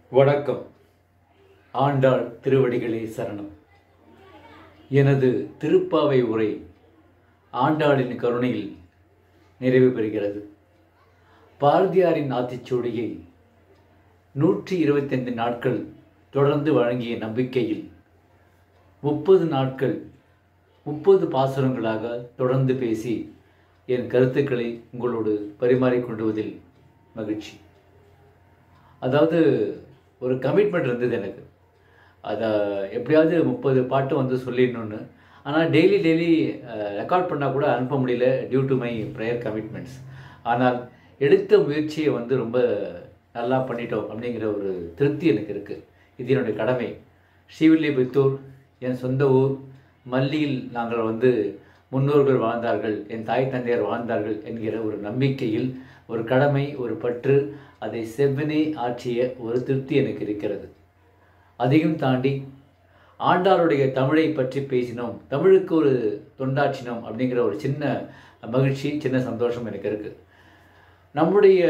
வணக்கம் ஆண்டாள் திருவடிகளே சரணம் எனது திருப்பாவை உரை ஆண்டாளின் கருணையில் நிறைவு பெறுகிறது பாரதியாரின் ஆத்திச்சூடியை நூற்றி இருபத்தைந்து நாட்கள் தொடர்ந்து வழங்கிய நம்பிக்கையில் முப்பது நாட்கள் முப்பது பாசுரங்களாக தொடர்ந்து பேசி என் கருத்துக்களை உங்களோடு பரிமாறிக்கொண்டுவதில் மகிழ்ச்சி அதாவது ஒரு கமிட்மெண்ட் இருந்தது எனக்கு அதை எப்படியாவது முப்பது பாட்டு வந்து சொல்லிடணும்னு ஆனால் டெய்லி டெய்லி ரெக்கார்ட் பண்ணால் கூட அனுப்ப முடியல due to my prayer commitments ஆனால் எடுத்த முயற்சியை வந்து ரொம்ப நல்லா பண்ணிட்டோம் அப்படிங்கிற ஒரு திருப்தி எனக்கு இருக்குது இது என்னுடைய கடமை ஸ்ரீவில்லிபுத்தூர் என் சொந்த ஊர் மல்லியில் நாங்கள் வந்து முன்னோர்கள் வாழ்ந்தார்கள் என் தாய் தந்தையர் வாழ்ந்தார்கள் என்கிற ஒரு நம்பிக்கையில் ஒரு கடமை ஒரு பற்று அதை செவ்வனே ஆற்றிய ஒரு திருப்தி எனக்கு இருக்கிறது அதையும் தாண்டி ஆண்டாளுடைய தமிழை பற்றி பேசினோம் தமிழுக்கு ஒரு தொண்டாற்றினோம் அப்படிங்கிற ஒரு சின்ன மகிழ்ச்சி சின்ன சந்தோஷம் எனக்கு இருக்குது நம்முடைய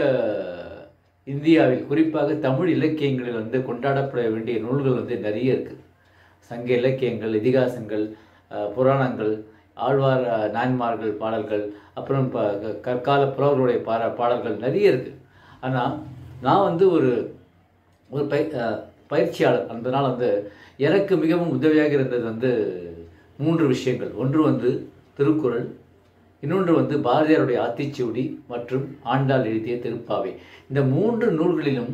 இந்தியாவில் குறிப்பாக தமிழ் இலக்கியங்களில் வந்து கொண்டாடப்பட வேண்டிய நூல்கள் வந்து நிறைய இருக்குது சங்க இலக்கியங்கள் இதிகாசங்கள் அஹ், புராணங்கள் ஆழ்வார் அஹ், நாயன்மார்கள் பாடல்கள் அப்புறம் இப்போ கற்கால புலவர்களுடைய பாட பாடல்கள் நிறைய இருக்குது ஆனால் நான் வந்து ஒரு ஒரு பய அஹ், பயிற்சியாளர் அதனால் வந்து எனக்கு மிகவும் உதவியாக இருந்தது வந்து மூன்று விஷயங்கள் ஒன்று வந்து திருக்குறள் இன்னொன்று வந்து பாரதியாருடைய ஆத்திச்சூடி மற்றும் ஆண்டாள் எழுதிய திருப்பாவை இந்த மூன்று நூல்களிலும்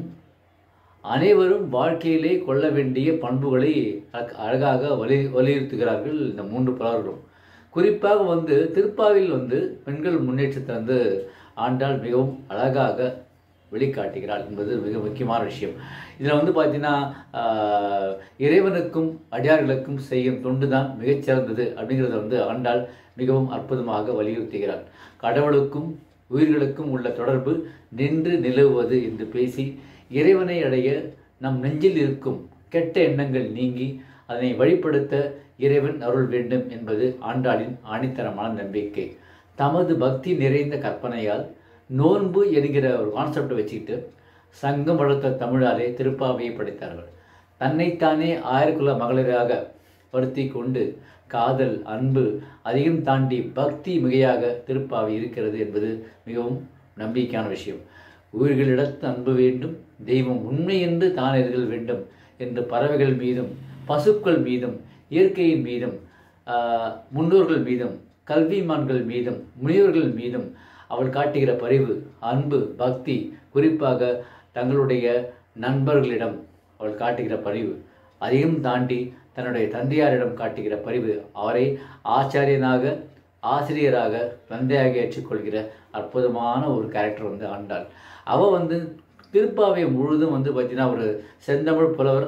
அனைவரும் வாழ்க்கையிலே கொள்ள வேண்டிய பண்புகளை அழ- அழகாக வலி வலியுறுத்துகிறார்கள் இந்த மூன்று புலவர்களும் குறிப்பாக வந்து திருப்பாவில் வந்து பெண்கள் முன்னேற்றத்தை வந்து ஆண்டாள் மிகவும் அழகாக வெளிக்காட்டுகிறாள் என்பது மிக முக்கியமான விஷயம் இதில் வந்து பார்த்தீங்கன்னா ஆஹ், இறைவனுக்கும் அடியார்களுக்கும் செய்யும் தொண்டு தான் மிகச்சிறந்தது அப்படிங்கிறத வந்து ஆண்டாள் மிகவும் அற்புதமாக வலியுறுத்துகிறாள் கடவுளுக்கும் உயிர்களுக்கும் உள்ள தொடர்பு நின்று நிலவுவது என்று பேசி இறைவனை அடைய நம் நெஞ்சில் இருக்கும் கெட்ட எண்ணங்கள் நீங்கி அதனை வழிப்படுத்த இறைவன் அருள் வேண்டும் என்பது ஆண்டாளின் ஆணித்தரமான நம்பிக்கை தமது பக்தி நிறைந்த கற்பனையால் நோன்பு என்கிற ஒரு கான்செப்டை வச்சுக்கிட்டு சங்கம் வளர்த்த தமிழாலே திருப்பாவையை படைத்தார்கள் தன்னைத்தானே ஆயிரக்குல மகளிராக படுத்தி கொண்டு காதல் அன்பு அதையும் தாண்டி பக்தி மிகையாக திருப்பாவை இருக்கிறது என்பது மிகவும் நம்பிக்கையான விஷயம் உயிர்களிடத்து அன்பு வேண்டும் தெய்வம் உண்மை என்று தான் எதிர்கள் வேண்டும் என்று பறவைகள் மீதும் பசுக்கள் மீதும் இயற்கையின் மீதும் ஆஹ், முன்னோர்கள் மீதும் கல்விமான்கள் மீதும் முனிவர்கள் மீதும் அவள் காட்டுகிற பரிவு அன்பு பக்தி குறிப்பாக தங்களுடைய நண்பர்களிடம் அவள் காட்டுகிற பரிவு அதையும் தாண்டி தன்னுடைய தந்தையாரிடம் காட்டுகிற பரிவு அவரை ஆச்சாரியனாக ஆசிரியராக தந்தையாக ஏற்றுக்கொள்கிற அற்புதமான ஒரு கேரக்டர் வந்து ஆண்டாள் அவள் வந்து திருப்பாவை முழுதும் வந்து பார்த்தீங்கன்னா ஒரு செந்தமிழ் புலவர்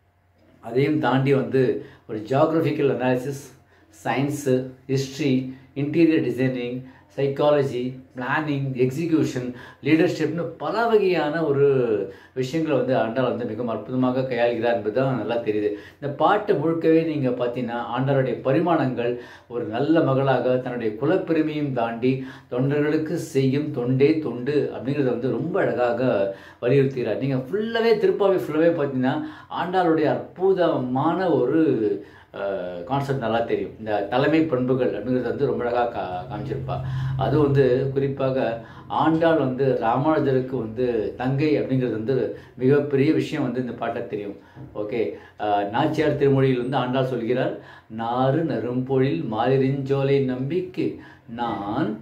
அதையும் தாண்டி வந்து ஒரு geographical analysis science history interior designing psychology planning execution லீடர்ஷிப்னு பல வகையான ஒரு விஷயங்களை வந்து ஆண்டாள் வந்து மிகவும் அற்புதமாக கையாளுகிறார் என்பது தான் நல்லா தெரியுது இந்த பாட்டை முழுக்கவே நீங்கள் பார்த்தீங்கன்னா ஆண்டாளுடைய பரிமாணங்கள் ஒரு நல்ல மகளாக தன்னுடைய குலப்பெருமையும் தாண்டி தொண்டர்களுக்கு செய்யும் தொண்டே தொண்டு அப்படிங்கிறத வந்து ரொம்ப அழகாக வலியுறுத்துகிறார் நீங்கள் ஃபுல்லாகவே திருப்பாவை ஃபுல்லாகவே பார்த்தீங்கன்னா ஆண்டாளுடைய அற்புதமான ஒரு கான்செப்ட் நல்லா தெரியும் இந்த தலைமை பண்புகள் அப்படிங்கிறது வந்து ரொம்ப அழகாக கா காமிச்சிருப்பா அது வந்து குறிப்பாக ஆண்டாள் வந்து ராமானுஜருக்கு வந்து தங்கை அப்படிங்கிறது வந்து மிகப்பெரிய விஷயம் வந்து இந்த பாட்டை தெரியும் ஓகே நாச்சியார் திருமொழியில் வந்து ஆண்டாள் சொல்கிறார் நாறு நறும்பொழில் மாலிரிஞ்சோலை நம்பிக்கு நான்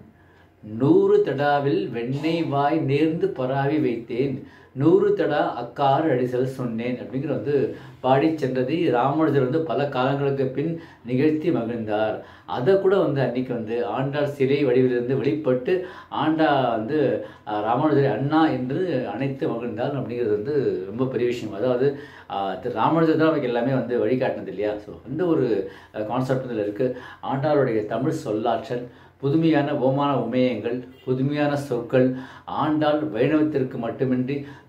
நூறு தடாவில் வெண்ணெய் வாய் நேர்ந்து பராவி வைத்தேன் நூறு தடா அக்காறு அடிசல் சொன்னேன் அப்படிங்கிற வந்து பாடி சென்றது ராமானுஜர் வந்து பல காலங்களுக்கு பின் நிகழ்த்தி மகிழ்ந்தார் அதை கூட வந்து அன்னைக்கு வந்து ஆண்டாள் சிலை வடிவிலிருந்து வெளிப்பட்டு ஆண்டா வந்து அஹ், ராமானுஜரை அண்ணா என்று அணைத்து மகிழ்ந்தார் அப்படிங்கிறது வந்து ரொம்ப பெரிய விஷயம் அதாவது அஹ், திரு ராமானுஜர் தான் நமக்கு எல்லாமே வந்து வழிகாட்டினது இல்லையா ஸோ அந்த ஒரு கான்செப்ட் இதில் இருக்குது ஆண்டாளுடைய தமிழ் சொல்லாற்றல் புதுமையான ஓமான உமேயங்கள் புதுமையான சொற்கள் ஆண்டாள் வைணவத்திற்கு மட்டுமின்றி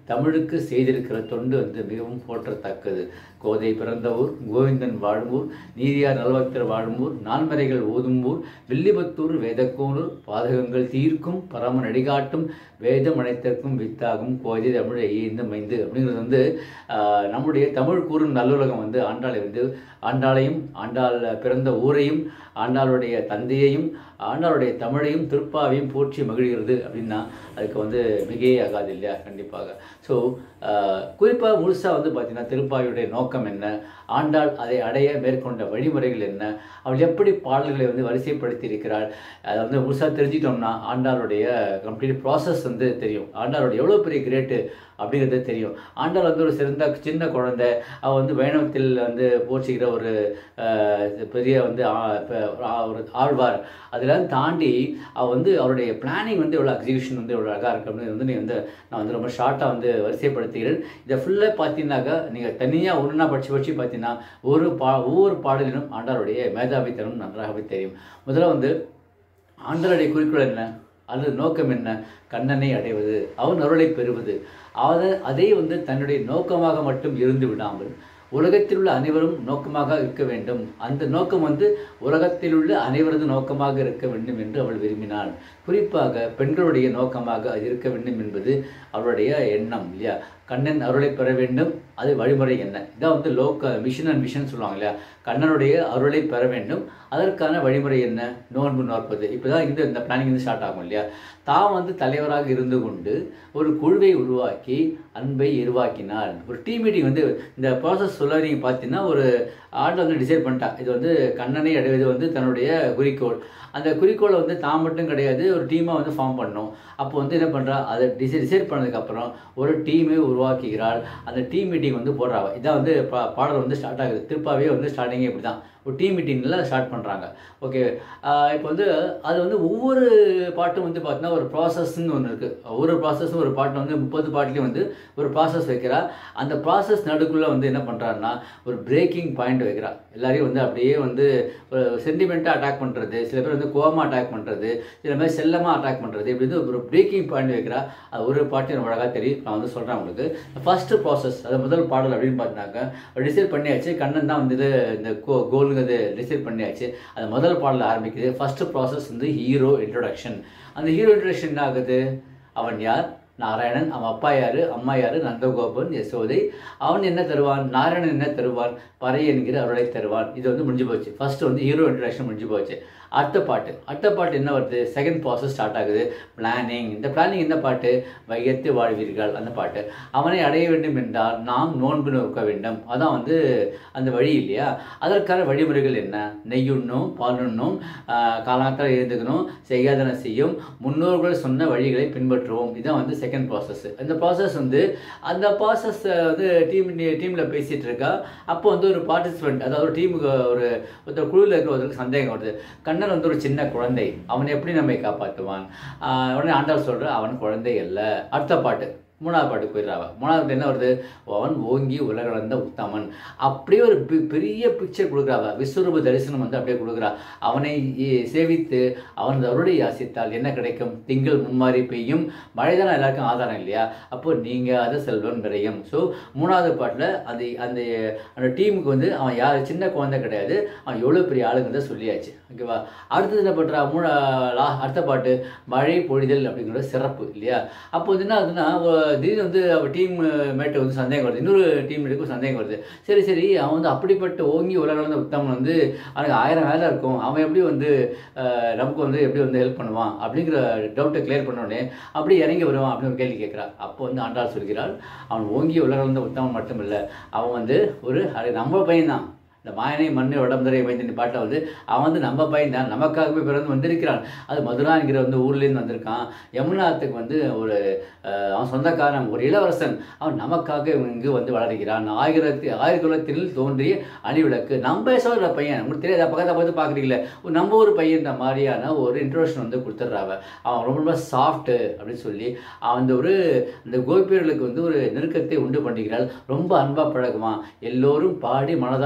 தமிழுக்கு செய்திருக்கிற தொண்டு வந்து மிகவும் போற்றத்தக்கது கோதை பிறந்த ஊர் கோவிந்தன் வாழும் ஊர் நீதியார் நல்வக்தர் வாழும் ஊர் நான்மறைகள் ஓதும் ஊர் வில்லிபுத்தூர் வேதக்கூனூர் பாதகங்கள் தீர்க்கும் பரம நடிகாட்டும் வேதம் அனைத்திற்கும் வித்தாகும் கோதை தமிழ் ஐந்து மைந்து அப்படிங்கிறது வந்து ஆஹ், நம்முடைய தமிழ் கூறும் நல்லுலகம் வந்து ஆண்டாளை வந்து ஆண்டாளையும் ஆண்டாள் பிறந்த ஊரையும் ஆண்டாளுடைய தந்தையையும் ஆண்டாளுடைய தமிழையும் திருப்பாவையும் போற்றி மகிழ்கிறது அப்படின்னா அதுக்கு வந்து மிகையே ஆகாது இல்லையா கண்டிப்பாக ஸோ குறிப்பாக முழுசாக வந்து பார்த்தீங்கன்னா திருப்பாவையுடைய நோக்கம் என்ன ஆண்டாள் அதை அடைய மேற்கொண்ட வழிமுறைகள் என்ன அவள் எப்படி பாடல்களை வந்து வரிசைப்படுத்தி இருக்கிறாள் அதை வந்து முழுசாக தெரிஞ்சிட்டோம்னா ஆண்டாளுடைய கம்ப்ளீட் ப்ராசஸ் வந்து தெரியும் ஆண்டாளுடைய எவ்வளோ பெரிய கிரேட்டு அப்படிங்கிறது தெரியும் ஆண்டாள் வந்து ஒரு சிறந்த சின்ன குழந்தை அவள் வந்து வைணவத்தில் வந்து போற்றுகிற ஒரு அஹ், பெரிய வந்து ஆ- ப- ஆ- ஒரு ஆழ்வார் அதெல்லாம் தாண்டி அவள் வந்து அவருடைய பிளானிங் வந்து எவ்வளோ எக்ஸிகியூஷன் வந்து எவ்வளோ அழகாக இருக்கு அப்படின்னு வந்து நீ வந்து நான் வந்து ரொம்ப ஷார்ட்டாக வந்து வரிசைப்படுத்துகிறேன் இதை ஃபுல்லாக பார்த்தீங்கன்னாக்கா நீங்கள் தனியாக ஒன்றா படித்து படித்து பார்த்தீங்கன்னா ஒரு பா ஒவ்வொரு பாடலிலும் ஆண்டாளுடைய மேதாவித்தனம் நன்றாகவே தெரியும் முதல்ல வந்து ஆண்டருடைய குறிக்கோள் என்ன அல்லது நோக்கம் என்ன கண்ணனை அடைவது அவன் அருளை பெறுவது அதை அதை வந்து தன்னுடைய நோக்கமாக மட்டும் இருந்து விடாமல் உலகத்தில் உள்ள அனைவரும் நோக்கமாக இருக்க வேண்டும் அந்த நோக்கம் வந்து உலகத்தில் உள்ள அனைவரது நோக்கமாக இருக்க வேண்டும் என்று அவள் விரும்பினாள் குறிப்பாக பெண்களுடைய நோக்கமாக அது இருக்க வேண்டும் என்பது அவளுடைய எண்ணம் இல்லையா கண்ணன் அருளை பெற வேண்டும் அது வழிமுறை என்ன இதான் வந்து லோக்க மிஷன் அண்ட் விஷன் சொல்லுவாங்க இல்லையா கண்ணனுடைய அருளை பெற வேண்டும் அதற்கான வழிமுறை என்ன நோன்பு நோற்பது இப்போதான் இந்த இந்த பிளானிங் வந்து ஸ்டார்ட் ஆகும் இல்லையா தான் வந்து தலைவராக இருந்து கொண்டு ஒரு குழுவை உருவாக்கி அன்பை உருவாக்கினார் ஒரு டீம் மீட்டிங் வந்து இந்த ப்ராசஸ் சொல்ல நீங்கள் பார்த்தீங்கன்னா ஒரு ஆர்டர் வந்து டிசைட் பண்ணிட்டா இது வந்து கண்ணனை அடைவது வந்து தன்னுடைய குறிக்கோள் அந்த குறிக்கோளை வந்து தான் மட்டும் கிடையாது ஒரு டீமாக வந்து ஃபார்ம் பண்ணணும் அப்போ வந்து என்ன பண்ணுறா அதை டிசைட் டிசைட் பண்ணதுக்கப்புறம் ஒரு டீமை உருவாக்குகிறாள் அந்த டீம் மீட்டிங் வந்து போடுறாங்க இதான் வந்து பா பாடல் வந்து ஸ்டார்ட் ஆகுது திருப்பாவே வந்து ஸ்டார்டிங்கே இப்படி தான் ஒரு டீம் மீட்டிங்கில் ஸ்டார்ட் பண்ணுறாங்க ஓகே இப்போ வந்து அது வந்து ஒவ்வொரு பாட்டும் வந்து பார்த்தீங்கன்னா ஒரு ப்ராசஸ்ன்னு ஒன்று இருக்குது ஒவ்வொரு ப்ராசஸும் ஒரு பாட்டில் வந்து முப்பது பாட்டுலேயும் வந்து ஒரு ப்ராசஸ் வைக்கிறா அந்த ப்ராசஸ் நடுக்குள்ளே வந்து என்ன பண்ணுறாருன்னா ஒரு பிரேக்கிங் பாயிண்ட் வைக்கிறா எல்லாரையும் வந்து அப்படியே வந்து ஒரு சென்டிமெண்ட்டாக அட்டாக் பண்ணுறது சில பேர் வந்து கோவமாக அட்டாக் பண்ணுறது சில பேர் செல்லமாக அட்டாக் பண்ணுறது இப்படி வந்து ஒரு பிரேக்கிங் பாயிண்ட் வைக்கிறா அது ஒரு பாட்டு எனக்கு அழகாக தெரியும் நான் வந்து சொல்கிறேன் உங்களுக்கு ஃபஸ்ட்டு ப்ராசஸ் அது முதல் பாடல் அப்படின்னு பார்த்தினாக்க டிசைட் பண்ணியாச்சு கண்ணன் தான் வந்து இது இந்த கோ கோலுங்கிறது டிசைட் பண்ணியாச்சு அது முதல் பாடல் ஆரம்பிக்குது ஃபஸ்ட்டு ப்ராசஸ் வந்து ஹீரோ இன்ட்ரொடக்ஷன் அந்த ஹீரோ இன்ட்ரொடக்ஷன் என்ன ஆகுது அவன் யார் நாராயணன் அவன் அப்பா யாரு அம்மா யாரு நந்தகோபன் யசோதை அவன் என்ன தருவான் நாராயணன் என்ன தருவான் பறை என்கிற அருளை தருவான் இது வந்து முடிஞ்சு போச்சு ஃபர்ஸ்ட் வந்து ஹீரோ இன்ட்ரடக்ஷன் முடிஞ்சு போச்சு அடுத்த பாட்டு அடுத்த பாட்டு என்ன வருது செகண்ட் ப்ராசஸ் ஸ்டார்ட் ஆகுது பிளானிங் இந்த பிளானிங் என்ன பாட்டு வையத்து வாழ்வீர்கள் அந்த பாட்டு அவனை அடைய வேண்டும் என்றால் நாம் நோன்பு நோக்க வேண்டும் அதான் வந்து அந்த வழி இல்லையா அதற்கான வழிமுறைகள் என்ன நெய்யுண்ணும் பாலுண்ணும் காலாத்தால் எழுந்துக்கணும் செய்யாதன செய்யும் முன்னோர்கள் சொன்ன வழிகளை பின்பற்றுவோம் இதுதான் வந்து செகண்ட் ப்ராசஸ் இந்த ப்ராசஸ் வந்து அந்த ப்ராசஸ் வந்து டீம் டீமில் பேசிகிட்டு இருக்கா அப்போ வந்து ஒரு பார்ட்டிசிபெண்ட் அதாவது ஒரு டீமுக்கு ஒரு ஒருத்தர் குழுவில் இருக்கிற ஒருத்தருக்கு சந்தேகம் வருது கண்ணன் வந்து ஒரு சின்ன குழந்தை அவனை எப்படி நம்மை காப்பாற்றுவான் ஆஹ் உடனே ஆண்டாள் சொல்ற அவன் குழந்தை அல்ல அடுத்த பாட்டு மூணாவது பாட்டு போயிடுறாவ மூணாவது பாட்டு என்ன வருது அவன் ஓங்கி உலகளந்த உத்தமன் அப்படியே ஒரு பெ- பெரிய பிக்சர் கொடுக்குறாவ விஸ்வரூப தரிசனம் வந்து அப்படியே கொடுக்குறா அவனை இ- சேவித்து அவன் அருளை யாசித்தால் என்ன கிடைக்கும் திங்கள் மும்மாறி பெய்யும் மழை தானே எல்லாருக்கும் ஆதாரம் இல்லையா அப்போ நீங்கள் அது செல்வன் விரையும் ஸோ மூணாவது பாட்டில் அந்த அந்த அந்த டீமுக்கு வந்து அவன் யார் சின்ன குழந்தை கிடையாது அவன் எவ்வளோ பெரிய ஆளுங்கிறத சொல்லியாச்சு ஓகேவா அடுத்தது என்ன பண்ணுறா மூணா லா அடுத்த பாட்டு மழை பொழிதல் அப்படிங்கிற சிறப்பு இல்லையா அப்போ வந்து என்ன ஆகுதுன்னா அவ திடீர்னு வந்து அவள் டீம் மேட்டு வந்து சந்தேகம் வருது இன்னொரு டீம் மேட்டுக்கும் சந்தேகம் வருது சரி சரி அவன் வந்து அப்படிப்பட்ட ஓங்கி உலகளந்த உத்தமன் வந்து அவனுக்கு ஆயிரம் வேலை இருக்கும் அவன் எப்படி வந்து அஹ், நமக்கு வந்து எப்படி வந்து ஹெல்ப் பண்ணுவான் அப்படிங்கிற டவுட்டை கிளியர் பண்ண உடனே அப்படி இறங்கி வருவான் அப்படின்னு ஒரு கேள்வி கேட்குறா அப்போ வந்து ஆண்டாள் சொல்கிறாள் அவன் ஓங்கி உலகளந்த உத்தமன் மட்டும் இல்லை அவன் வந்து ஒரு அது நம்ம பையன்தான் இந்த மாயனை மண்ணை உடம்புதரை வைத்தின் பாட்டில் வந்து அவன் வந்து நம்ம பையன் தான் நமக்காகவே பிறந்து வந்திருக்கிறான் அது மதுரா என்கிற வந்து ஊர்லேருந்து வந்திருக்கான் யமுனாத்துக்கு வந்து ஒரு அஹ், அவன் சொந்தக்காரன் ஒரு இளவரசன் அவன் நமக்காக இங்கு வந்து வளர்கிறான் ஆயிரத்தி ஆயிரகுலத்தில் தோன்றிய அணிவிளக்கு நம்ம சொல்கிற பையன் உங்களுக்கு தெரியாத பக்கத்தை பார்த்து பார்க்குறீங்களே நம்ம ஒரு பையன்ற மாதிரியான ஒரு இன்ட்ரோடக்ஷன் வந்து கொடுத்துட்றாவ அவன் ரொம்ப ரொம்ப சாஃப்ட்டு அப்படின்னு சொல்லி அவன் அந்த ஒரு இந்த கோபியர்களுக்கு வந்து ஒரு நெருக்கத்தை உண்டு பண்ணுகிறாள் ரொம்ப அன்பாக பழகுவான் எல்லோரும் பாடி மனதாக வேண்டிக்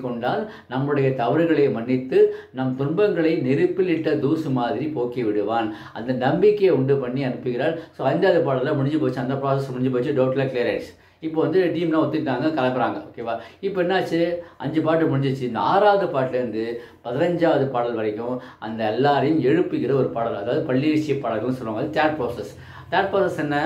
கொண்டால் நம்முடைய தவறுகளை மன்னித்து நம் துன்பங்களை நெருப்பில் இட்ட தூசு மாதிரி போக்கி விடுவான் அந்த நம்பிக்கையை உண்டு பண்ணி அனுப்புகிறார் ஸோ ஐந்தாவது பாடலில் முடிஞ்சு போச்சு அந்த ப்ராசஸ் முடிஞ்சு போச்சு டோட்டலாக கிளியர் ஆயிடுச்சு இப்போ வந்து டீம்லாம் ஒத்துக்கிட்டாங்க கிளம்புறாங்க ஓகேவா இப்போ என்னாச்சு அஞ்சு பாட்டு முடிஞ்சிச்சு இந்த ஆறாவது பாட்டுலேருந்து பதினஞ்சாவது பாடல் வரைக்கும் அந்த எல்லாரையும் எழுப்புகிற ஒரு பாடல் அதாவது பள்ளியீழ்ச்சி பாடல்கள்னு சொல்லுவாங்க அது தேர்ட் ப்ராசஸ் தேர்ட் ப்ராசஸ் என்ன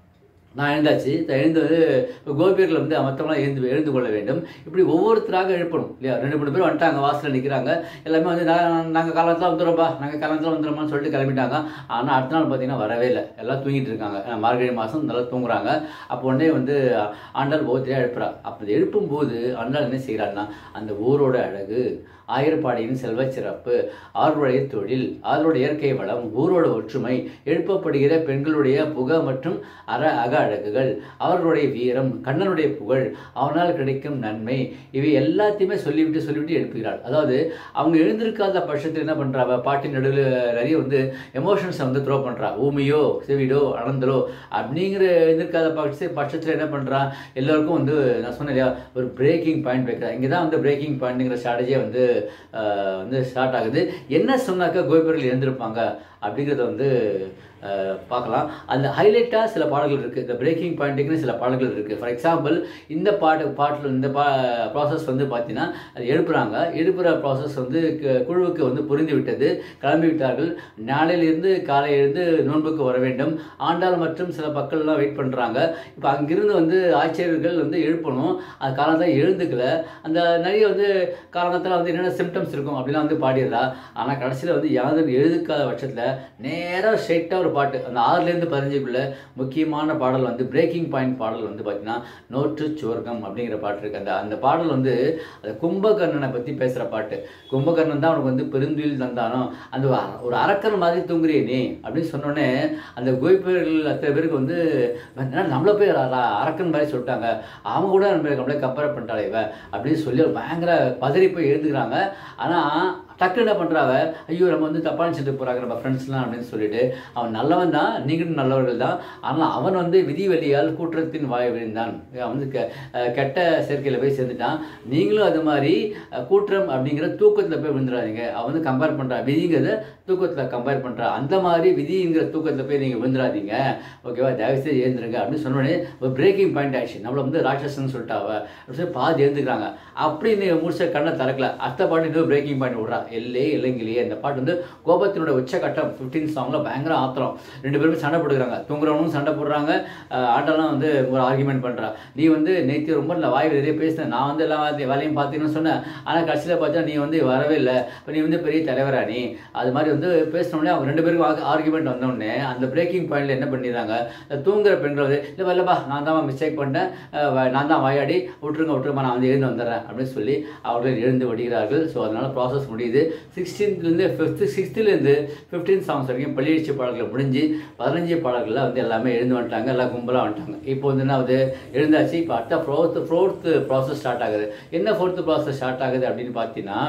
நான் எழுந்தாச்சு த- எழுந்து வந்து இப்போ கோபியர்கள் வந்து மற்றவங்களாம் எழுந்து எழுந்து கொள்ள வேண்டும் இப்படி ஒவ்வொருத்தராக எழுப்பணும் இல்லையா ரெண்டு மூணு பேர் வந்துட்டாங்க வாசலில் நிற்கிறாங்க எல்லாமே வந்து நான் நாங்கள் காலத்தில் வந்துடுறோம்ப்பா நாங்கள் காலத்தில் வந்துடுறோம்னு சொல்லிட்டு கிளம்பிட்டாங்க ஆனால் அடுத்த நாள் பார்த்தீங்கன்னா வரவே இல்லை எல்லாம் தூங்கிட்டு இருக்காங்க ஏன்னா மார்கழி மாதம் நல்லா தூங்குறாங்க அப்போ உடனே வந்து ஆண்டாள் ஒவ்வொருத்தரையாக எழுப்புறா அப்படி எழுப்பும்போது ஆண்டாள் என்ன செய்கிறாருன்னா அந்த ஊரோட அழகு ஆயிரப்பாடியின் செல்வச் சிறப்பு ஆறுடைய தொழில் ஆறுடைய இயற்கை வளம் ஊரோட ஒற்றுமை எழுப்பப்படுகிற பெண்களுடைய புக மற்றும் அற அக அழகுகள் அவர்களுடைய வீரம் கண்ணனுடைய புகழ் அவனால் கிடைக்கும் நன்மை இவை எல்லாத்தையுமே சொல்லிவிட்டு சொல்லிவிட்டு எழுப்புகிறாள் அதாவது அவங்க எழுந்திருக்காத பட்சத்தில் என்ன பண்றா பாட்டின் நடுவில் நிறைய வந்து எமோஷன்ஸை வந்து த்ரோ பண்றா ஊமியோ செவிடோ அனந்தரோ அப்படிங்கிற எழுந்திருக்காத பட்ச பட்சத்தில் என்ன பண்றா எல்லாருக்கும் வந்து நான் சொன்னேன் இல்லையா ஒரு பிரேக்கிங் பாயிண்ட் வைக்கிறா இங்கே தான் வந்து பிரேக்கிங் பாயிண்ட்டுங்கிற ஸ்ட்ராட்டஜியை வந்து ஆஹ், வந்து ஸ்டார்ட் ஆகுது என்ன சொன்னாக்கா கோபியர்கள் எழுந்திருப்பாங்க அப்படிங்கிறத வந்து ஆஹ், பார்க்கலாம் அந்த ஹைலைட்டாக சில பாடல்கள் இருக்குது இந்த பிரேக்கிங் பாயிண்ட்டுக்குன்னு சில பாடல்கள் இருக்குது ஃபார் எக்ஸாம்பிள் இந்த பாட்டு பாட்டில் இந்த பா ப்ராசஸ் வந்து பார்த்தீங்கன்னா அது எழுப்புறாங்க எழுப்புற ப்ராசஸ் வந்து கு- குழுவுக்கு வந்து புரிந்து விட்டது கிளம்பி விட்டார்கள் நாளையிலிருந்து காலையிலிருந்து நோன்புக்கு வர வேண்டும் ஆண்டாள் மற்றும் சில மக்கள்லாம் வெயிட் பண்ணுறாங்க இப்போ அங்கிருந்து வந்து ஆட்சியர்கள் வந்து எழுப்பணும் அது காலத்தான் எழுந்துக்கல அந்த நிறைய வந்து காலத்தில் வந்து என்னென்ன சிம்டம்ஸ் இருக்கும் அப்படிலாம் வந்து பாடிடுறா ஆனால் கடைசியில் வந்து யாரும் எழுதுக்காத பட்சத்தில் நேராக ஸ்ட்ரெயிட்டாக ஒரு பாட்டு அந்த ஆறுலேருந்து பதினஞ்சுக்குள்ள முக்கியமான பாடல் வந்து பிரேக்கிங் பாயிண்ட் பாடல் வந்து பார்த்தீங்கன்னா நோற்று சுவர்க்கம் அப்படிங்கிற பாட்டு இருக்கு அந்த அந்த பாடல் வந்து அந்த கும்பகர்ணனை பற்றி பேசுகிற பாட்டு கும்பகர்ணன் தான் அவனுக்கு வந்து பெருந்துயில் தந்தானோ அந்த ஒரு அர- ஒரு அரக்கன் மாதிரி தூங்குறியே நீ அப்படின்னு சொன்னோடனே அந்த கோய்ப்பர்கள் அத்தனை பேருக்கு வந்து என்ன நம்மள போய் அர- அர- அரக்கன் மாதிரி சொல்லிட்டாங்க அவங்க கூட நம்ம நம்மளே கம்பேர் பண்ணிட்டாளே இவ அப்படின்னு சொல்லி பயங்கர பதறி போய் எழுதுகிறாங்க ஆனால் டக்கு என்ன பண்ணுறாங்க ஐயோ நம்ம வந்து தப்பான சென்று போகிறாங்க நம்ம ஃப்ரெண்ட்ஸ்லாம் அப்படின்னு சொல்லிட்டு அவன் நல்லவன் தான் நீங்களும் நல்லவர்கள் தான் ஆனால் அவன் வந்து விதி வழியால் கூற்றத்தின் வாய் விழுந்தான் அவன் வந்து கெ- அஹ் கெட்ட சேர்க்கையில் போய் சேர்ந்துட்டான் நீங்களும் அது மாதிரி அஹ், கூற்றம் அப்படிங்கிற தூக்கத்தில் போய் விழுந்துடாதீங்க அவன் வந்து கம்பேர் பண்ணுறா விதிங்கிறத தூக்கத்தில் கம்பேர் பண்ணுறா அந்த மாதிரி விதிங்கிற தூக்கத்தில் போய் நீங்கள் விழுந்துடாதீங்க ஓகேவா தயவுசெய்து ஏந்துருங்க அப்படின்னு சொன்னோடனே ஒரு பிரேக்கிங் பாயிண்ட் ஆயிடுச்சு நம்மள வந்து ராட்சசன் சொல்லிட்டாவ அப்படின்னு சொல்லி பாதி எழுந்துக்கிறாங்க அப்படின்னு முடிச்ச கண்ணை திறக்கல அடுத்த பாட்டு இன்னொரு பிரேக்கிங் பாயிண்ட் விடுறா எல்லே இல்லைங்கிலேயே இந்த பாட்டு வந்து கோபத்தினோட உச்சகட்டம் ஃபிஃப்டீன் சாங்ல பயங்கர ஆத்திரம் ரெண்டு பேருமே சண்டை போட்டுக்கிறாங்க தூங்குறவனும் சண்டை போடுறாங்க அஹ் ஆட்டெல்லாம் வந்து ஒரு ஆர்குமெண்ட் பண்றா நீ வந்து நேற்று ரொம்ப நல்ல வாய் நிறைய பேசின நான் வந்து எல்லா வார்த்தை- வேலையும் பார்த்தீங்கன்னு சொன்னேன் ஆனால் கடைசியில் பார்த்தா நீ வந்து வரவே இல்லை இப்போ நீ வந்து பெரிய தலைவரா நீ அது மாதிரி வந்து பேசினோடனே அவங்க ரெண்டு பேருக்கும் ஆர்குமெண்ட் வந்தோடனே அந்த பிரேக்கிங் பாயிண்ட்ல என்ன பண்ணிடுறாங்க இந்த தூங்குற பெண்கள் வந்து இல்லை வரலப்பா நான் தான் மிஸ்டேக் பண்ணிட்டேன் அஹ் வ- நான் தான் வாயாடி விட்டுருங்க விட்டுருமா நான் வந்து எழுந்து வந்துடுறேன் அப்படின்னு சொல்லி அவர்கள் எழுந்து விடுகிறார்கள் ஸோ அதனால ப்ராசஸ் முடியுது சிக்ஸ்டீன்த்லேருந்து ஃபிஃப்த்து சிக்ஸ்த்துலேருந்து ஃபிஃப்டீன் சாங்ஸ் வரைக்கும் பள்ளியடிச்சு பாடல்கள் முடிஞ்சு பதினஞ்சு பாடல்களில் வந்து எல்லாமே எழுந்து வந்துட்டாங்க எல்லாம் கும்பலாக வந்துட்டாங்க இப்போ வந்து என்ன ஆகுது எழுந்தாச்சு இப்போ அடுத்த ஃபோர்த்து ஃபோர்த்து ப்ராசஸ் ஸ்டார்ட் ஆகுது என்ன ஃபோர்த்து ப்ராசஸ் ஸ்டார்ட் ஆகுது அப்படின்னு பார்த்தீங்கன்னா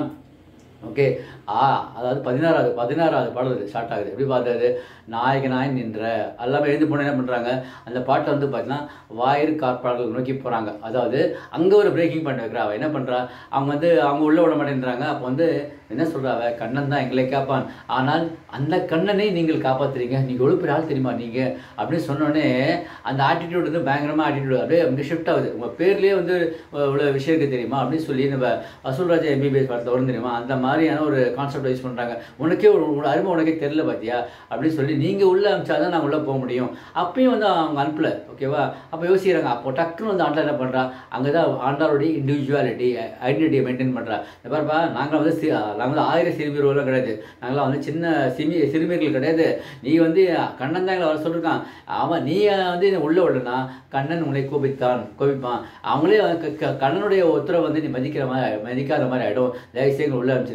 ஓகே ஆ அதாவது பதினாறாவது பதினாறாவது பாடல் ஸ்டார்ட் ஆகுது எப்படி பார்த்தது நாயகனாய் நின்ற எல்லாமே எழுந்து போன என்ன பண்ணுறாங்க அந்த பாட்டை வந்து பார்த்தீங்கன்னா வாயிறு காற்பாடல்கள் நோக்கி போகிறாங்க அதாவது அங்கே ஒரு பிரேக்கிங் பாயிண்ட் வைக்கிறா அவள் என்ன பண்ணுறா அவங்க வந்து அவங்க உள்ள விட மாட்டேன்றாங்க அப்போ வந்து என்ன சொல்கிறாவ கண்ணன் தான் எங்களை காப்பான் ஆனால் அந்த கண்ணனை நீங்கள் காப்பாத்துறீங்க நீங்கள் எவ்வளோ பெரிய ஆள் தெரியுமா நீங்கள் அப்படின்னு சொன்னோடனே அந்த ஆட்டிடியூட் வந்து பயங்கரமாக ஆட்டிடியூட் அப்படியே அப்படியே ஷிஃப்ட் ஆகுது உங்கள் பேர்லேயே வந்து இவ்வளோ விஷயம் இருக்கு தெரியுமா அப்படின்னு சொல்லி நம்ம அசுல்ராஜா எம்பிபிஎஸ் படத்தில் வரும் தெரியுமா அந்த மாதிரியான ஒரு கான்செப்ட் யூஸ் பண்ணுறாங்க உனக்கே ஒரு உங்களோட அருமை உனக்கே தெரியல பார்த்தியா அப்படின்னு சொல்லி நீங்கள் உள்ளே அனுப்பிச்சாதான் நான் உள்ளே போக முடியும் அப்பயும் வந்து அவங்க அனுப்பல ஓகேவா அப்போ யோசிக்கிறாங்க அப்போ டக்குன்னு வந்து ஆண்டாள் என்ன பண்ணுறா அங்கே தான் ஆண்டாளுடைய இண்டிவிஜுவாலிட்டி ஐடென்டிட்டியை மெயின்டைன் பண்ணுறா இந்த பாருப்பா நாங்கள் வந்து சி- நாங்கள் வந்து ஆயிரம் சிறுமியர்கள்லாம் கிடையாது நாங்களாம் வந்து சின்ன சிமி சிறுமியர்கள் கிடையாது நீ வந்து கண்ணன் தான் எங்களை வர சொல்லியிருக்கான் அவன் நீ வந்து என்னை உள்ள விடனா கண்ணன் உன்னை கோபித்தான் கோபிப்பான் அவங்களே வந்து க- க- கண்ணனுடைய உத்தரவை வந்து நீ மதிக்கிற மாதிரி மதிக்காத மாதிரி ஆகிடும் தயவுசெய்து எங்களை உள்ள அனுப்பிச்சிருங்க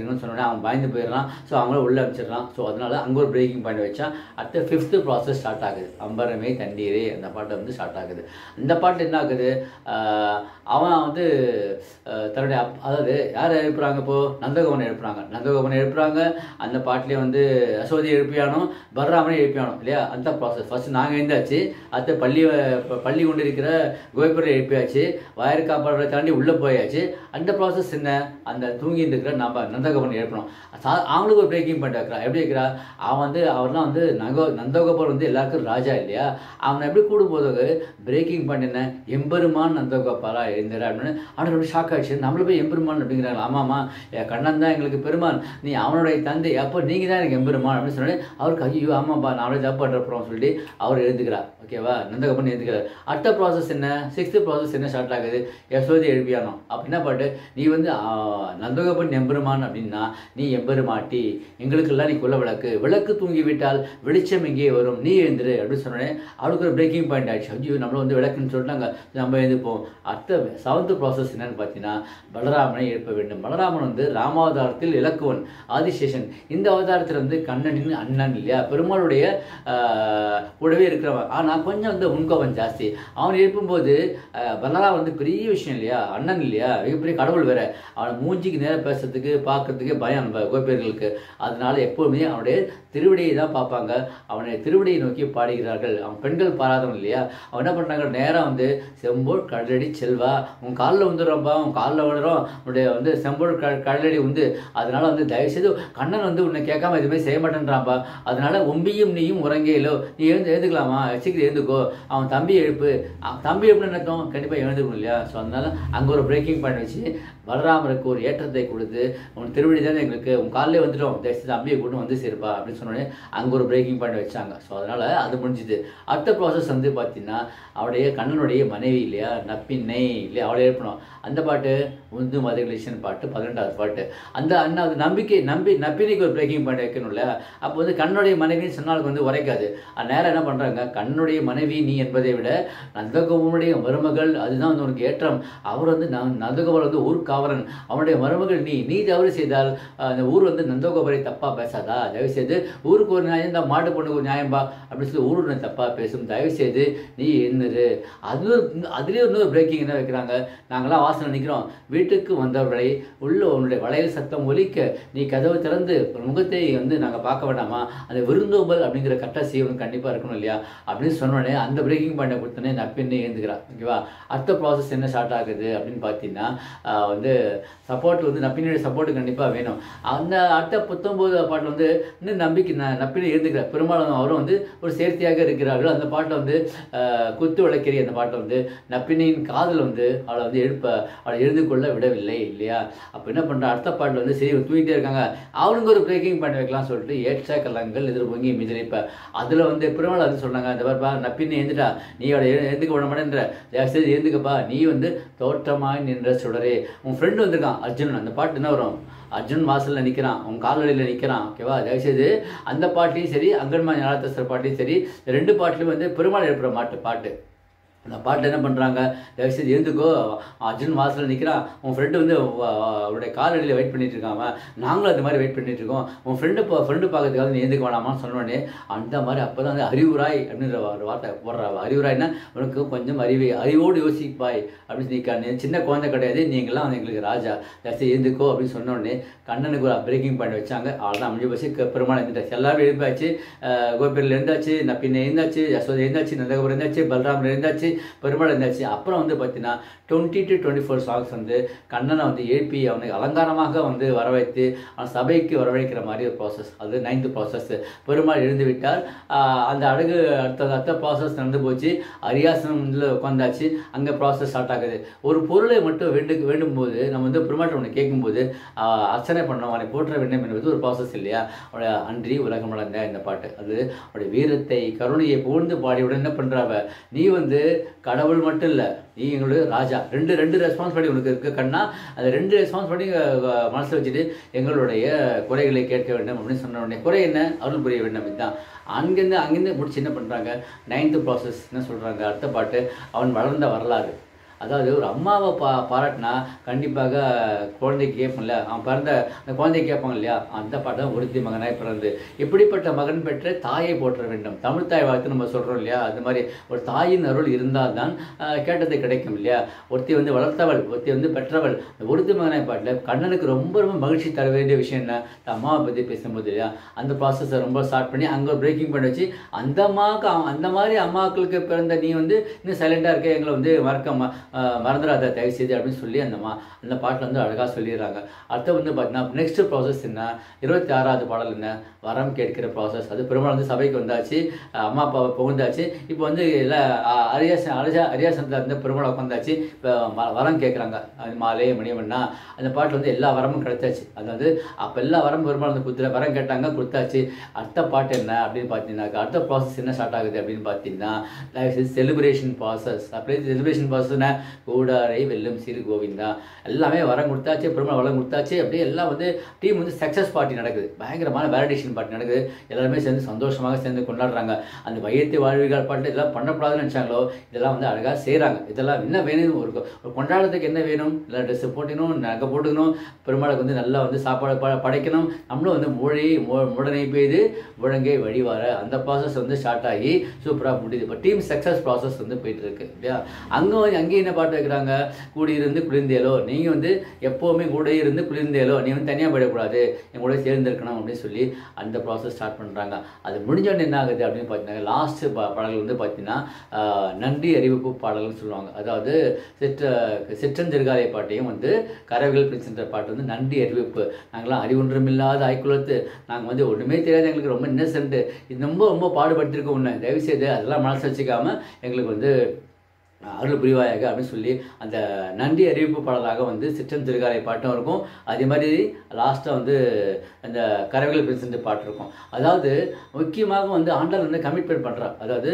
காப்பாற்றுங்கன்னு சொன்னோடனே அவன் பயந்து போயிடுறான் ஸோ அவங்கள உள்ளே வச்சிடறான் ஸோ அதனால அங்கே ஒரு பிரேக்கிங் பாயிண்ட் வச்சா அடுத்த ஃபிஃப்த்து ப்ராசஸ் ஸ்டார்ட் ஆகுது அம்பரமே தண்ணீரே அந்த பாட்டு வந்து ஸ்டார்ட் ஆகுது இந்த பாட்டு என்ன ஆகுது ஆஹ் அவன் வந்து ஆஹ் தன்னுடைய அப் அதாவது யார் எழுப்புறாங்க இப்போ நந்தகோபனை எழுப்புறாங்க நந்தகோபனை எழுப்புறாங்க அந்த பாட்டிலே வந்து யசோதி எழுப்பியானோ பலராமனே எழுப்பியானோ இல்லையா அந்த ப்ராசஸ் ஃபர்ஸ்ட் நாங்கள் எழுந்தாச்சு அடுத்த பள்ளி ப- பள்ளி கொண்டு இருக்கிற கோபுரை எழுப்பியாச்சு வயறு காப்பாடுறதை தாண்டி உள்ளே போயாச்சு அந்த ப்ராசஸ் என்ன அந்த தூங்கி இருக்கிற நம்ம நந்தகோபனை எழுப்பணும் சா- அவங்களுக்கு ஒரு பிரேக்கிங் பாயிண்ட் வைக்கிறா எப்படி வைக்கிறா அவன் வந்து அவர்லாம் வந்து நகோ நந்தகோபர் வந்து எல்லாருக்கும் ராஜா இல்லையா அவனை எப்படி கூடும்போது பிரேக்கிங் பாயிண்ட் என்ன எம்பெருமான் நந்தகோபாலா எழுந்தார் அப்படின்னு அவனுக்கு ரொம்ப ஷாக் ஆயிடுச்சு நம்மள போய் எம்பெருமான் அப்படிங்கிறாங்க ஆமாம்மா என் கண்ணன் தான் எங்களுக்கு பெருமான் நீ அவனுடைய தந்தை அப்போ நீங்கள் தான் எனக்கு எம்பெருமான் அப்படின்னு சொன்னேன் அவருக்கு ஐயோ ஆமாப்பா நானே தப்பு பண்ணுறப்போம் சொல்லிட்டு அவர் எழுதுக்கிறார் ஓகேவா நந்தகோபன் எழுதுக்கிறார் அடுத்த ப்ராசஸ் என்ன சிக்ஸ்த்து ப்ராசஸ் என்ன ஸ்டார்ட் ஆகுது யசோதி எழுப்பியானோ அப்போ என்ன பாட்டு நீ வந்து ஆ, நந்தகோபன் எம்பெருமான் அப்படின்னா நீ எம்பெருமாட்டி எங்களுக்கெல்லாம் நீ குல விளக்கு விளக்கு தூங்கி விட்டால் வெளிச்சம் எங்கே வரும் நீ எழுந்துரு அப்படின்னு சொன்னேன் அவளுக்கு ஒரு பிரேக்கிங் பாயிண்ட் ஆயிடுச்சு ஐயோ நம்மள வந்து விளக்குன்னு சொல்லிட்டாங்க நம்ம எழுந்துப்போம் அடுத்த செவன்த் ப்ராசஸ் என்னன்னு பார்த்தீங்கன்னா பலராமனை எழுப்ப வேண்டும் பலராமன் வந்து ராமாவதாரத்தில் இலக்குவன் ஆதிசேஷன் இந்த அவதாரத்தில் வந்து கண்ணனின் அண்ணன் இல்லையா பெருமாளுடைய ஆஹ், கூடவே இருக்கிறவன் ஆனால் கொஞ்சம் வந்து முன்கோபம் ஜாஸ்தி அவன் எழுப்பும்போது ஆஹ், பலராமன் வந்து பெரிய விஷயம் இல்லையா அண்ணன் இல்லையா மிகப்பெரிய கடவுள் வேற அவனை மூஞ்சிக்கு நேரம் பேசுறதுக்கு பார்க்கறதுக்கு பயம் நம்ம கோபியர்களுக்கு அதனால எப்போவுமே அவனுடைய திருவிடையை தான் பார்ப்பாங்க அவனை திருவிடையை நோக்கி பாடுகிறார்கள் அவன் பெண்கள் பாராதவன் இல்லையா அவன் என்ன பண்ணுறாங்க நேராக வந்து செம்போல் கடலடி செல்வா உன் காலில் வந்துடுறோம்ப்பா உன் காலில் விழுறோம் உன்னுடைய வந்து செம்போல் க கடலடி உண்டு அதனால வந்து தயவுசெய்து கண்ணன் வந்து உன்னை கேட்காம எதுவுமே செய்ய மாட்டேன்றான்ப்பா அதனால உம்பியும் நீயும் உறங்கையிலோ நீ எழுந்து எழுந்துக்கலாமா சீக்கிரம் எழுந்துக்கோ அவன் தம்பி எழுப்பு அவன் தம்பி எழுப்புன்னு நினைத்தோம் கண்டிப்பாக எழுந்துக்கணும் இல்லையா ஸோ அதனால அங்கே ஒரு பிரேக்கிங் பாயிண்ட் வச்சு பலராமருக்கு ஒரு ஏற்றத்தை கொடுத்து உன் திருவடி தானே எங்களுக்கு உன் காலிலே வந்துட்டோம் தயவுசெய்து தம்பியை கூட்டு வந்து சேர்ப்பா அப்படின்னு சொன்னோடனே அங்கே ஒரு பிரேக்கிங் பாயிண்ட் வச்சாங்க ஸோ அதனால் அது முடிஞ்சுது அடுத்த ப்ராசஸ் வந்து பார்த்தீங்கன்னா அவருடைய கண்ணனுடைய மனைவி இல்லையா நப்பின்னை இல்லையா அவளை எழுப்பணும் அந்த பாட்டு உந்து மதகலேஷன் பாட்டு பதினெண்டாவது பாட்டு அந்த அண்ணா அது நம்பிக்கை நம்பி நப்பினைக்கு ஒரு பிரேக்கிங் பாயிண்ட் வைக்கணும்ல அப்போ வந்து கண்ணுடைய மனைவின்னு சொன்னாலும் வந்து உரைக்காது அது நேரம் என்ன பண்ணுறாங்க கண்ணுடைய மனைவி நீ என்பதை விட நந்தகோபனுடைய மருமகள் அதுதான் வந்து உனக்கு ஏற்றம் அவர் வந்து ந- நந்தகோபர் வந்து ஊர் காவலன் அவனுடைய மருமகள் நீ நீ தவறு செய்தால் அஹ், அந்த ஊர் வந்து நந்தகோபரை தப்பா பேசாதா தயவு செய்து ஊருக்கு ஒரு நியாயம் தான் மாட்டு பொண்ணுக்கு ஒரு நியாயம்பா அப்படின்னு சொல்லி ஊர் உன்னை தப்பா பேசும் தயவு செய்து நீ என்னரு அது ஒரு- அதுலயே இன்னொரு பிரேக்கிங் என்ன வைக்கிறாங்க நாங்களாம் வாசனை நிற்கிறோம் வீட்டுக்கு வந்தவர்களை உள்ள உன்னுடைய வளையல் சத்தம் ஒலிக்க நீ கதவு திறந்து ஒரு முகத்தை வந்து நாங்கள் பார்க்க வேண்டாமா அந்த விருந்தோம்பல் அப்படிங்கிற கட்ட சீவன் கண்டிப்பாக இருக்கணும் இல்லையா அப்படின்னு சொன்னோடனே அந்த பிரேக்கிங் பாயிண்டை கொடுத்தோன்னே நப்பின்னு ஏந்துக்கிறா ஓகேவா அடுத்த ப்ராசஸ் என்ன ஸ்டார்ட் ஆகுது அப்படின்னு பார்த்தீங்கன்னா ஆஹ் வந்து சப்போர்ட் வந்து நப்பினுடைய சப்போர்ட் கண்டிப்பாக வேணும் அந்த அடுத்த பத்தொம்போது பாட்டில் வந்து இன்னும் நம்பிக்கை ந நப்பினை எழுந்துக்கிறார் பெரும்பாலும் அவரும் வந்து ஒரு சேர்த்தியாக இருக்கிறார்கள் அந்த பாட்டில் வந்து ஆஹ் குத்து விளக்கேறி அந்த பாட்டில் வந்து நப்பினியின் காதல் வந்து அவளை வந்து எழுப்ப அவளை எழுந்து கொள்ள விடவில்லை இல்லையா அப்போ என்ன பண்ணுறா அடுத்த பாட்டில் வந்து சரி இவங்க தூங்கிட்டே இருக்காங்க அவனுங்க ஒரு பிரேக்கிங் பண்ணி வைக்கலாம் சொல்லிட்டு ஏற்ற கலங்கள் எதிர் பொங்கி மிதிரிப்ப அதில் வந்து பெருமாள் அது சொன்னாங்க அந்த பாருப்பா நப்பின்னு எழுந்துட்டா நீ அவளை எழு- எழுந்துக்க விட மாட்டேன்ற சரி எழுந்துக்கப்பா நீ வந்து தோற்றமாய் நின்ற சுடரே உன் ஃப்ரெண்டு வந்திருக்கான் அர்ஜுனன் அந்த பாட்டு என்ன வரும் அர்ஜுன் வாசலில் நிற்கிறான் உன் கால்வழியில் நிற்கிறான் ஓகேவா தயவுசெய்து அந்த பாட்லையும் சரி அங்கன்மா ஞானத்தஸ்தர் பாட்லையும் சரி இந்த ரெண்டு பாட்டுலையும் வந்து பெருமாள் எழுப்புற மாட்டு பாட்டு அந்த பாட்டில் என்ன பண்ணுறாங்க தயவுசெய்து எழுந்துக்கோ அர்ஜுன் வாசலில் நிற்கிறான் உன் ஃப்ரெண்டு வந்து வ- அவருடைய காலடியில் வெயிட் பண்ணிட்டு இருக்கான் அவன். நாங்களும் அந்த மாதிரி வெயிட் பண்ணிட்டு இருக்கோம் உன் ஃப்ரெண்டு ஃப்ரெண்டு பார்க்கறதுக்காக நீ எழுந்துக்க வேணாமான்னு சொன்னோடனே அந்த மாதிரி அப்போ தான் வந்து அறிவுராய் அப்படின்ற ஒரு வார்த்தை போடுறா அறிவுராய்னா உனக்கு கொஞ்சம் அறிவை அறிவோடு யோசிப்பாய் அப்படின்னு நீ கண்ணு சின்ன குழந்தை கிடையாது நீங்களாம் வந்து எங்களுக்கு ராஜா தயவுசெய்து எழுந்துக்கோ அப்படின்னு சொன்ன உடனே கண்ணனுக்கு ஒரு பிரேக்கிங் பாயிண்ட் வச்சாங்க அவ்வளோதான் அஞ்சு பஸ்ஸு பெருமாள் எழுந்துட்டாச்சு எல்லாரும் எழுப்பாச்சு கோபிரில் இருந்தாச்சு நப்பினை இருந்தாச்சு யசோதை இருந்தாச்சு நந்தகபுரம் இருந்தாச்சு பலராமர் இருந்தாச்சு பெருமாள் இருந்தாச்சு அப்புறம் வந்து பார்த்தீங்கன்னா twenty two twenty four songs வந்து கண்ணனை வந்து எழுப்பி அவனுக்கு அலங்காரமாக வந்து வரவைத்து அவன் சபைக்கு வரவழைக்கிற மாதிரி ஒரு ப்ராசஸ் அது நைன்த்து ப்ராசஸ் பெருமாள் எழுந்து விட்டால் ஆஹ் அந்த அழகு அடுத்த அடுத்த ப்ராசஸ் நடந்து போச்சு அரியாசனம்ல உட்காந்தாச்சு அங்கே ப்ராசஸ் ஸ்டார்ட் ஆகுது ஒரு பொருளை மட்டும் வேண்டு வேண்டும் போது நம்ம வந்து பெருமாட்டை ஒன்று கேட்கும்போது ஆஹ் அர்ச்சனை பண்ணோம் அவனை போற்ற வேண்டும் என்பது ஒரு ப்ராசஸ் இல்லையா அவனோட அன்றி உலகம் வளர்ந்த இந்த பாட்டு அது அவனுடைய வீரத்தை கருணையை புகழ்ந்து பாடியுடன் என்ன பண்றாவ நீ வந்து கடவுள் மட்டும் இல்லை நீ எங்களுடைய ராஜா ரெண்டு ரெண்டு ரெஸ்பான்சிபிலிட்டி உனக்கு இருக்கு கண்ணா அந்த ரெண்டு ரெஸ்பான்சிபிலிட்டி மனசில் வச்சுட்டு எங்களுடைய குறைகளை கேட்க வேண்டும் அப்படின்னு சொன்ன உடனே குறை என்ன அருள் புரிய வேண்டும் இதுதான் அங்கேருந்து அங்கேருந்து முடிச்சு என்ன பண்ணுறாங்க நைன்த்து ப்ராசஸ் என்ன சொல்கிறாங்க அடுத்த பாட்டு அவன் வளர்ந்த வரலாறு அதாவது ஒரு அம்மாவை பா பாராட்டினா கண்டிப்பாக குழந்தைக்கு கேட்போம்ல அவன் பிறந்த அந்த குழந்தைக்கு கேட்பாங்க இல்லையா அந்த பாட்டு தான் ஒருத்தி மகனாய் பிறந்து இப்படிப்பட்ட மகன் பெற்ற தாயை போற்ற வேண்டும் தமிழ் தாய் வாழ்த்து நம்ம சொல்கிறோம் இல்லையா அது மாதிரி ஒரு தாயின் அருள் இருந்தால் தான் ஆஹ், கேட்டது கிடைக்கும் இல்லையா ஒருத்தி வந்து வளர்த்தவள் ஒருத்தி வந்து பெற்றவள் இந்த ஒருத்தி மகனாய் பாட்டில் கண்ணனுக்கு ரொம்ப ரொம்ப மகிழ்ச்சி தர வேண்டிய விஷயம் என்ன இந்த அம்மாவை பற்றி பேசும்போது இல்லையா அந்த ப்ராசஸை ரொம்ப ஸ்டார்ட் பண்ணி அங்கே பிரேக்கிங் பண்ணி வச்சு அந்த அம்மாவுக்கு அவ- அந்த மாதிரி அம்மாக்களுக்கு பிறந்த நீ வந்து இன்னும் சைலண்டாக இருக்க எங்களை வந்து மறக்க ம ஆஹ் மறந்துடாத தயவு செய்து அப்படின்னு சொல்லி அந்த மா அந்த பாட்டில் வந்து அழகாக சொல்லிடுறாங்க அடுத்து வந்து பார்த்தீங்கன்னா நெக்ஸ்ட் ப்ராசஸ் என்ன இருபத்தி ஆறாவது பாடல் என்ன வரம் கேட்கிற ப்ராசஸ் அது பெருமாள் வந்து சபைக்கு வந்தாச்சு அஹ் அம்மா அப்பாவை புகுந்தாச்சு இப்போ வந்து எல்லாம் அ- அரியாச அரியா அரியாசனத்தில் இருந்து பெருமாள் உட்காந்தாச்சு இப்போ ம- வரம் கேட்குறாங்க மாலே மணியமண்ணா அந்த பாட்டில் வந்து எல்லா வரமும் கிடைச்சாச்சு அதாவது அப்போ எல்லா வரம் பெருமாள் வந்து கொடுத்துல வரம் கேட்டாங்க கொடுத்தாச்சு அடுத்த பாட்டு என்ன அப்படின்னு பார்த்தீங்கன்னாக்கா அடுத்த ப்ராசஸ் என்ன ஸ்டார்ட் ஆகுது அப்படின்னு பார்த்தீங்கன்னா செலிப்ரேஷன் ப்ராசஸ் அப்படியே செலிப்ரேஷன் ப்ராசஸ்னா கூடாரை வெல்லும் சிறு கோவிந்தா எல்லாமே வரம் கொடுத்தாச்சு பெருமாள் வரம் கொடுத்தாச்சு அப்படியே எல்லாம் வந்து டீம் வந்து சக்ஸஸ் பார்ட்டி நடக்குது பயங்கரமான வேலிடேஷன் பார்ட்டி நடக்குது எல்லாருமே சேர்ந்து சந்தோஷமாக சேர்ந்து கொண்டாடுறாங்க அந்த வையத்தை வாழ்விகள் பாட்டு இதெல்லாம் பண்ணக்கூடாதுன்னு நினச்சாங்களோ இதெல்லாம் வந்து அழகாக செய்கிறாங்க இதெல்லாம் என்ன வேணும் ஒரு ஒரு கொண்டாடுறதுக்கு என்ன வேணும் இல்லை ட்ரெஸ்ஸு போட்டுக்கணும் நகை போட்டுக்கணும் பெருமாளுக்கு வந்து நல்லா வந்து சாப்பாடு ப படைக்கணும் நம்மளும் வந்து மொழி முடனை பெய்து முழங்கை வழிவார அந்த ப்ராசஸ் வந்து ஸ்டார்ட் ஆகி சூப்பராக முடியுது இப்போ டீம் சக்ஸஸ் ப்ராசஸ் வந்து போயிட்டு இருக்கு இல்லையா அங்கே வந்து அங்கேயும் என்ன பாட்டு வைக்கிறாங்க கூடியிருந்து குளிர்ந்தேலோ நீங்கள் வந்து எப்போவுமே கூட இருந்து குளிர்ந்தேலோ நீ வந்து தனியாக போயிடக்கூடாது என் கூட சேர்ந்திருக்கணும் அப்படின்னு சொல்லி அந்த ப்ராசஸ் ஸ்டார்ட் பண்ணுறாங்க அது முடிஞ்ச உடனே என்ன ஆகுது அப்படின்னு பார்த்தீங்கன்னா லாஸ்ட் பாடல்கள் வந்து பார்த்தீங்கன்னா ஆஹ், நன்றி அறிவிப்பு பாடல்கள்னு சொல்லுவாங்க அதாவது சிற்ற சிற்றஞ்சிறுகாலை பாட்டையும் வந்து கரவைகள் பிரிச்சுன்ற பாட்டு வந்து நன்றி அறிவிப்பு நாங்களாம் அறிவொன்றுமில்லாத ஆய்க்குலத்து நாங்கள் வந்து ஒன்றுமே தெரியாது எங்களுக்கு ரொம்ப இன்னசென்ட்டு இது ரொம்ப ரொம்ப பாடுபடுத்திருக்கோம் ஒன்று தயவுசெய்து அதெல்லாம் மனசு வச்சுக்காம எங்களுக்கு வந்து அருள் புரிவாயாக அப்படின்னு சொல்லி அந்த நன்றி அறிவிப்பு பாடலாக வந்து சிற்றம் திருகாலை பாட்டும் இருக்கும் அதே மாதிரி லாஸ்ட்டாக வந்து அந்த கரவைகள் பேசுகிற பாட்டு இருக்கும் அதாவது முக்கியமாக வந்து ஆண்டாள் வந்து கமிட்மெண்ட் பண்ணுறார் அதாவது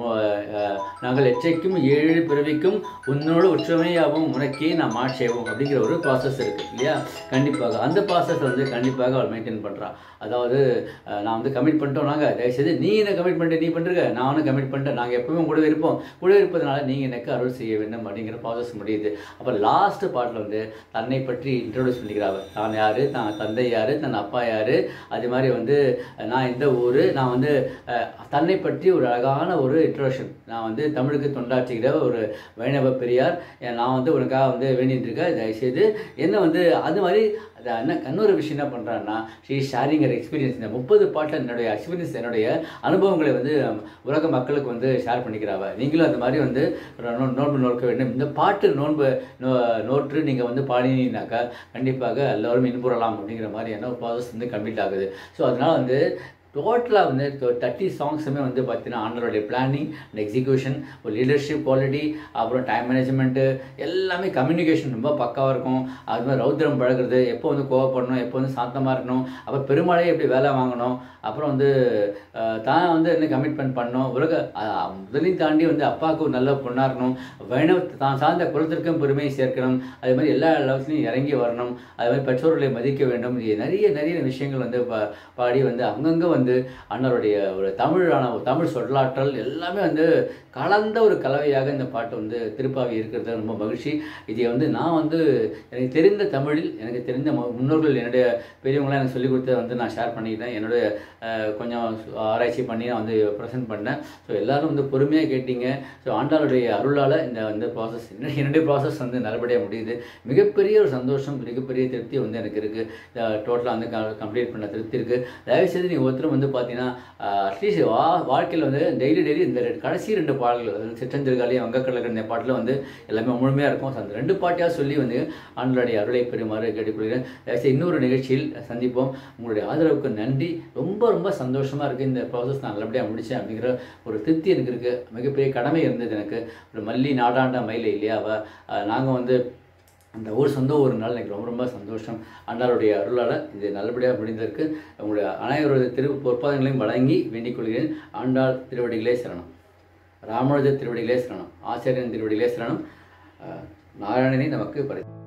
அஹ், நாங்கள் எச்சைக்கும் ஏழு பிறவிக்கும் உன்னோட ஒற்றுமையாகவும் உனக்கே நாம் மாட்சேவோம் அப்படிங்கிற ஒரு ப்ராசஸ் இருக்குது இல்லையா கண்டிப்பாக அந்த ப்ராசஸ் வந்து கண்டிப்பாக அவள் மெயின்டைன் பண்ணுறா அதாவது அஹ், நான் வந்து கமிட் பண்ணிட்டோம் நாங்கள் தயவுசெய்து நீ என்ன கமிட் பண்ணிட்டு நீ பண்ணுறங்க நானும் கமிட் பண்ணிட்டேன் நாங்கள் எப்பவுமே கூடவே இருப்போம் கூடவே இருப்பதனால நீங்கள் எனக்கு அருள் செய்ய வேண்டும் அப்படிங்கிற ப்ராசஸ் முடியுது அப்போ லாஸ்ட் பாட்டில் வந்து தன்னை பற்றி இன்ட்ரோடியூஸ் பண்ணிக்கிறாங்க தான் யார் தான் தந்தை யார் தன் அப்பா யார் அது மாதிரி வந்து அஹ், நான் இந்த ஊர் நான் வந்து அஹ், தன்னை பற்றி ஒரு அழகான ஒரு இன்ட்ரோடக்ஷன் நான் வந்து தமிழுக்கு தொண்டாற்றுகிற ஒரு வைணவ பெரியார் அஹ், நான் வந்து உனக்காக வந்து வேண்டிட்டு இருக்கேன் தயவுசெய்து என்ன வந்து அது மாதிரி அது என்ன இன்னொரு விஷயம் என்ன பண்ணுறான்னா ஷீ ஷேரிங் எக்ஸ்பீரியன்ஸ் இந்த முப்பது பாட்டில் என்னுடைய எக்ஸ்பீரியன்ஸ் என்னுடைய அனுபவங்களை வந்து um, உலக மக்களுக்கு வந்து ஷேர் பண்ணிக்கிறாவ நீங்களும் அந்த மாதிரி வந்து ஒரு நோ- நோன்பு நோக்க வேண்டும் இந்த பாட்டு நோன்பு நோ- நோற்று நீங்கள் வந்து பாடினீங்கனாக்கா கண்டிப்பாக எல்லோரும் இன்புறலாம் அப்படிங்கிற மாதிரியான ஒரு ப்ராசஸ் வந்து கம்ப்ளீட் ஆகுது ஸோ அதனால் வந்து டோட்டலாக வந்து தேர்ட்டி சாங்ஸுமே வந்து பார்த்தீங்கன்னா ஆண்டருடைய பிளானிங் அண்ட் எக்ஸிக்யூஷன் ஒரு லீடர்ஷிப் குவாலிட்டி அப்புறம் டைம் மேனேஜ்மெண்ட்டு எல்லாமே கம்யூனிகேஷன் ரொம்ப பக்காவாக இருக்கும் அது மாதிரி ரௌத்ரம் பழகுறது எப்போ வந்து கோவப்படணும் எப்போ வந்து சாந்தமாக இருக்கணும் அப்புறம் பெருமாளையே எப்படி வேலை வாங்கணும் அப்புறம் வந்து அஹ், தான் வந்து என்ன கமிட்மெண்ட் பண்ணணும் உலக அஹ், முதலையும் தாண்டி வந்து அப்பாவுக்கு ஒரு நல்ல பொண்ணாக இருக்கணும் வைணவ தான் சார்ந்த குலத்திற்கும் பெருமையை சேர்க்கணும் அதே மாதிரி எல்லா லெவல்ஸ்லையும் இறங்கி வரணும் அதே மாதிரி பெற்றோர்களை மதிக்க வேண்டும் இது நிறைய நிறைய விஷயங்கள் வந்து பா பாடி வந்து அங்கங்கே வந்து அண்ணருடைய ஒரு தமிழான ஒரு தமிழ் சொல்லாற்றல் எல்லாமே வந்து கலந்த ஒரு கலவையாக இந்த பாட்டு வந்து திருப்பாவி இருக்கிறது ரொம்ப மகிழ்ச்சி இதை வந்து நான் வந்து எனக்கு தெரிந்த தமிழில் எனக்கு தெரிந்த மு- முன்னோர்கள் என்னுடைய பெரியவங்களாம் எனக்கு சொல்லிக் கொடுத்ததை வந்து நான் ஷேர் பண்ணிக்கிட்டேன் என்னுடைய அஹ், கொஞ்சம் சு- ஆராய்ச்சி பண்ணி நான் வந்து ப்ரெசென்ட் பண்ணேன் ஸோ எல்லாரும் வந்து பொறுமையாக கேட்டீங்க ஸோ ஆண்டாளுடைய அருளால் இந்த வந்து ப்ராசஸ் என்னுடைய ப்ராசஸ் வந்து நல்லபடியாக முடியுது மிகப்பெரிய ஒரு சந்தோஷம் மிகப்பெரிய திருப்தி வந்து எனக்கு இருக்குது டோட்டலாக வந்து கம்ப்ளீட் பண்ண திருப்தி இருக்குது தயவுசெய்து நீங்கள் ஒருத்தரும் வந்து பார்த்தீங்கன்னா அட்லீஸ்ட் வா வாழ்க்கையில் வந்து டெய்லி டெய்லி இந்த ரெண்டு- கடைசி ரெண்டு பாடல்கள் அதாவது சிற்றஞ்சல்காலி வங்கக்கடலை இந்த பாட்டில் வந்து எல்லாமே முழுமையாக இருக்கும் So, அந்த ரெண்டு பாட்டியாக சொல்லி வந்து ஆண்களுடைய அருளை பெறுமாறு கேட்டுக்கொள்கிறேன் தயவுசெய்து இன்னொரு நிகழ்ச்சியில் சந்திப்போம் உங்களுடைய ஆதரவுக்கு நன்றி ரொம்ப ரொம்ப சந்தோஷமாக இருக்குது இந்த ப்ராசஸ் நான் நல்லபடியாக முடித்தேன் அப்படிங்கிற ஒரு திருப்தி எனக்கு இருக்குது மிகப்பெரிய கடமை இருந்தது எனக்கு ஒரு மல்லி நாடாண்ட மயிலை இல்லையா அவள் நாங்கள் வந்து அந்த ஊர் சொந்த ஒரு நாள் எனக்கு ரொம்ப ரொம்ப சந்தோஷம் அண்ணாருடைய அருளால் இது நல்லபடியாக முடிந்திருக்கு உங்களுடைய அனைவரது திரு பொற்பாதங்களையும் வழங்கி வேண்டிக் கொள்கிறேன் ஆண்டாள் திருவடிகளே சரணம் ராமானுஜர் திருவடிகளே சரணம் ஆச்சாரியன் திருவடிகளே சரணம் அஹ், நாராயணனே நமக்கு பரி